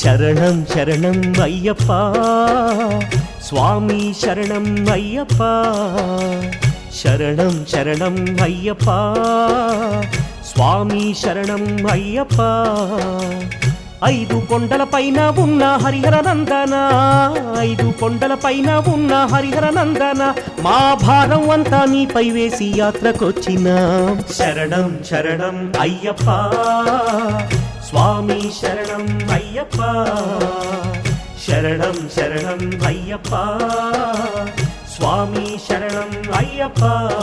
శరణం శరణం అయ్యప్ప స్వామి శరణం అయ్యప్ప శరణం శరణం అయ్యప్ప స్వామి శరణం అయ్యప్ప ఐదు కొండల పైన ఉన్న హరిహర నందన ఐదు కొండల పైన ఉన్న హరిహర నందన మా భారం అంతా నీపై వేసి యాత్రకొచ్చిన శరణం శరణం అయ్యప్ప స్వామి శరణం అయ్యప్ప శరణం శరణం అయ్యప్ప స్వామి శరణం అయ్యప్ప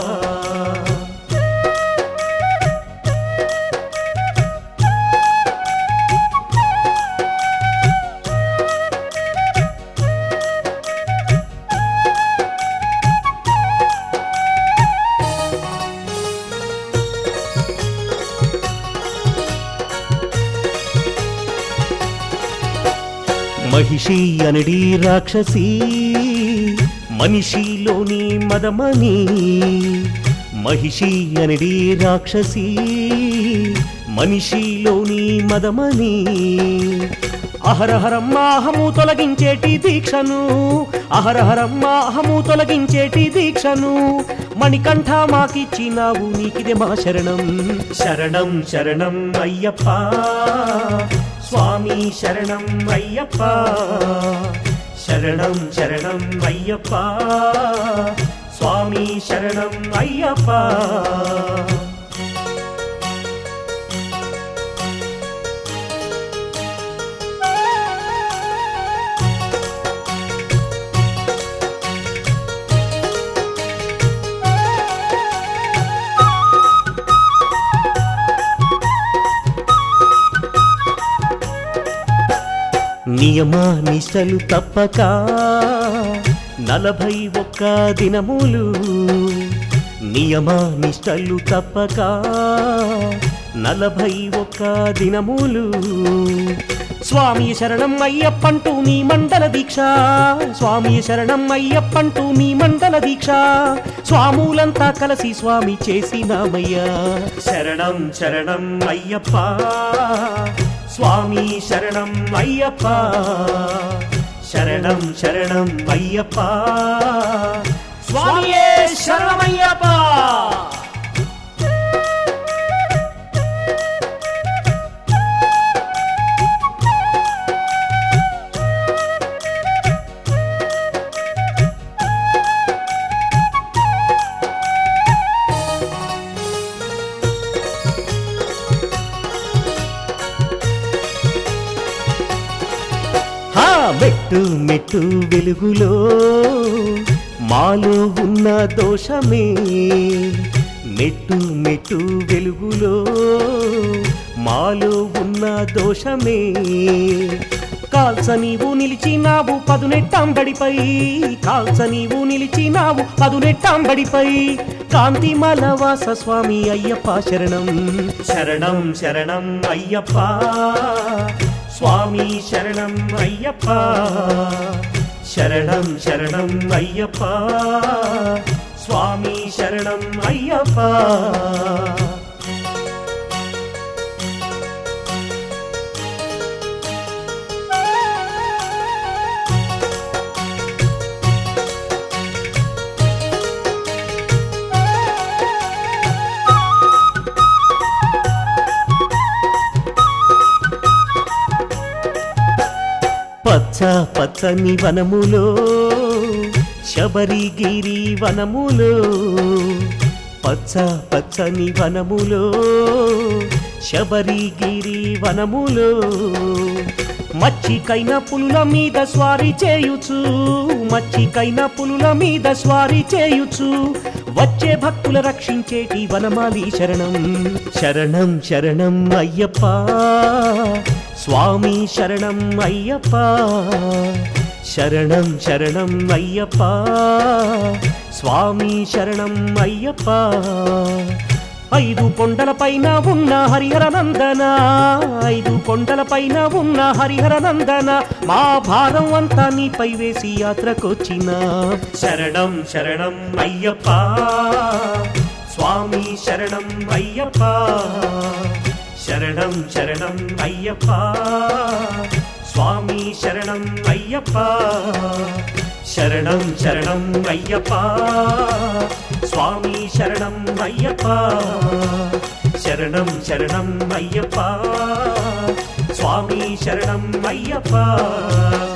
మహిషి అనడి రాక్షసి మనిషిలోని మదమని మహిషి అనడి రాక్షసి మనిషిలోని మదమని అహరహరమ్మాహము తొలగించేటి దీక్షను అహరహరమ్మాహము తొలగించేటి దీక్షను మణికంఠ మాకిచ్చినావు నీకిదే మా శరణం శరణం శరణం అయ్యప్ప స్వామి శరణం అయ్యప్ప శరణం శరణం అయ్యప్ప స్వామి శరణం అయ్యప్ప నియమ నిష్టలు తప్పక నలభై ఒక్క దినములు నియమ నిష్టలు తప్పక నలభై ఒక్క దినములు స్వామి శరణం అయ్యప్పంటూ నీ మండల దీక్ష స్వామి శరణం అయ్యప్పంటూ నీ మండల దీక్ష స్వాములంతా కలిసి స్వామి చేసినామయ్యా శరణం శరణం అయ్యప్ప స్వామి శరణం అయ్యప్ప శరణం శరణం అయ్యప్ప స్వామియే శరణమయ్యప్ప హా మెట్టు మెట్టు వెలుగులో మాలో ఉన్న దోషమే మెట్టు మెట్టు వెలుగులో మాలో ఉన్న దోషమే కాల్స నీవు నిలిచినావు పదునెట్టాంబడిపై కాల్స నీవు నిలిచినావు పదునెట్టాంబడిపై కాంతిమల వాస స్వామి అయ్యప్ప శరణం శరణం శరణం అయ్యప్ప స్వామి శరణం అయ్యప్ప శరణం శరణం అయ్యప్ప స్వామి శరణం అయ్యప్ప పచ్చ పచ్చని వనములో శబరిగిరి వనములో పచ్చ పచ్చని వనములో శబరిగిరి వనములో మచ్చికైన పులుల మీద స్వారీ చేయుచు మచ్చికైన పులుల మీద స్వారీ చేయుచు వచ్చే భక్తుల రక్షించేటి వనమాలి శరణం శరణం శరణం అయ్యప్ప స్వామి శరణం అయ్యప్ప శరణం శరణం అయ్యప్ప స్వామి శరణం అయ్యప్ప ఐదు కొండల పైన ఉన్న హరిహర నందన ఐదు కొండల పైన ఉన్న హరిహర నందన మా భారం అంతా నీపై వేసి యాత్రకొచ్చిన శరణం శరణం అయ్యప్ప స్వామి శరణం అయ్యప్ప శరణం శరణం అయ్యప్ప స్వామి శరణం అయ్యప్ప శరణం శరణం అయ్యప్ప స్వామి శరణం అయ్యప్ప శరణం శరణం అయ్యప్ప స్వామి శరణం అయ్యప్ప